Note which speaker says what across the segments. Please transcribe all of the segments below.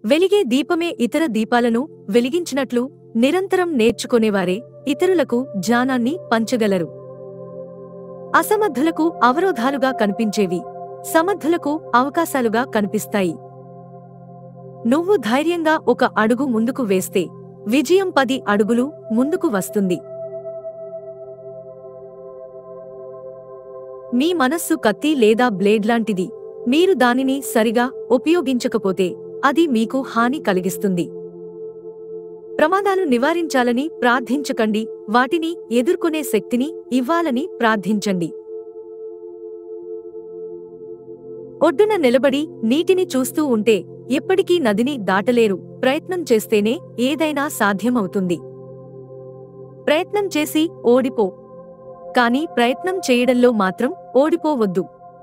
Speaker 1: వెలిగే దీపమే ఇతర దీపాలను వెలిగించినట్లు నిరంతరం నేర్చుకునేవారే ఇతరులకు జ్ఞానాన్ని పంచగలరు అసమర్థులకు అవరోధాలుగా కనిపించేవి సమర్థులకు అవకాశాలుగా కనిపిస్తాయి నువ్వు ధైర్యంగా ఒక అడుగు ముందుకు వేస్తే విజయం పది అడుగులు ముందుకు వస్తుంది మీ మనస్సు కత్తి లేదా బ్లేడ్ లాంటిది మీరు దానిని సరిగా ఉపయోగించకపోతే అది మీకు హాని కలిగిస్తుంది ప్రమాదాలు నివారించాలని ప్రార్థించకండి వాటిని ఎదుర్కొనే శక్తిని ఇవ్వాలని ప్రార్థించండి ఒడ్డున నిలబడి నీటిని చూస్తూ ఉంటే ఎప్పటికీ నదిని దాటలేరు ప్రయత్నం చేస్తేనే ఏదైనా సాధ్యమవుతుంది ప్రయత్నం చేసి ఓడిపో కాని ప్రయత్నం చేయడంలో మాత్రం ఓడిపోవద్దు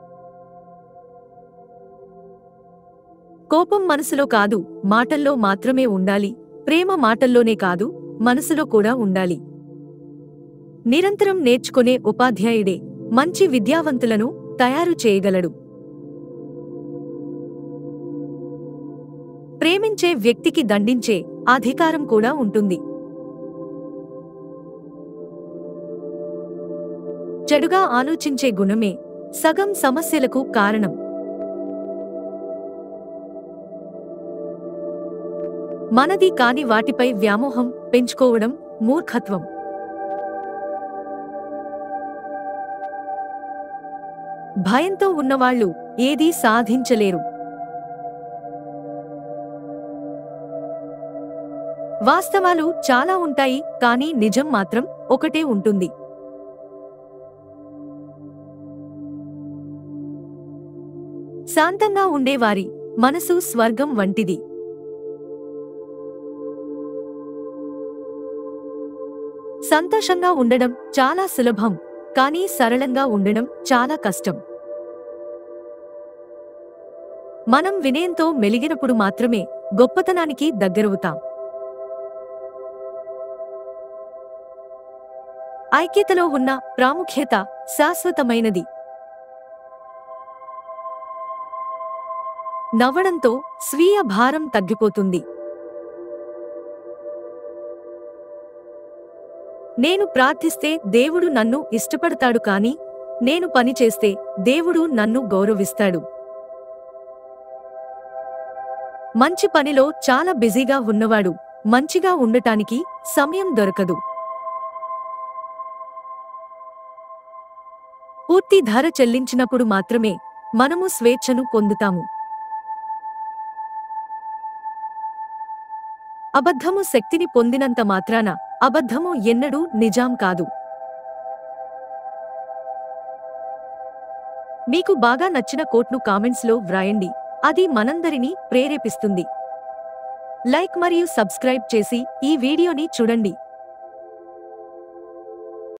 Speaker 1: కోపం మనసులో కాదు మాటల్లో మాత్రమే ఉండాలి ప్రేమ మాటల్లోనే కాదు మనసులో కూడా ఉండాలి నిరంతరం నేర్చుకునే ఉపాధ్యాయుడే మంచి విద్యావంతులను తయారు చేయగలడు ప్రేమించే వ్యక్తికి దండించే అధికారం కూడా ఉంటుంది చెడుగా ఆలోచించే గుణమే సగం సమస్యలకు కారణం మనది కాని వాటిపై వ్యామోహం పెంచుకోవడం మూర్ఖత్వం భయంతో ఉన్నవాళ్లు ఏదీ సాధించలేరు వాస్తవాలు చాలా ఉంటాయి కానీ నిజం మాత్రం ఒకటే ఉంటుంది శాంతంగా ఉండేవారి మనసు స్వర్గం వంటిది సంతోషంగా ఉండడం చాలా సులభం కానీ సరళంగా ఉండడం చాలా కష్టం మనం వినయంతో మెలిగినప్పుడు మాత్రమే గొప్పతనానికి దగ్గరవుతాం ఐక్యతలో ఉన్న ప్రాముఖ్యత శాశ్వతమైనది నవ్వడంతో స్వీయ భారం తగ్గిపోతుంది నేను ప్రార్థిస్తే దేవుడు నన్ను ఇష్టపడతాడు కాని నేను పని చేస్తే దేవుడు నన్ను గౌరవిస్తాడు మంచి పనిలో చాలా బిజీగా ఉన్నవాడు మంచిగా ఉండటానికి సమయం దొరకదు పూర్తి ధర చెల్లించినప్పుడు మాత్రమే మనము స్వేచ్ఛను పొందుతాము అబద్ధము శక్తిని పొందినంత మాత్రాన అబద్ధము ఎన్నడూ నిజాం కాదు మీకు బాగా నచ్చిన కోట్ను కామెంట్స్లో వ్రాయండి అది మనందరినీ ప్రేరేపిస్తుంది లైక్ మరియు సబ్స్క్రైబ్ చేసి ఈ వీడియోని చూడండి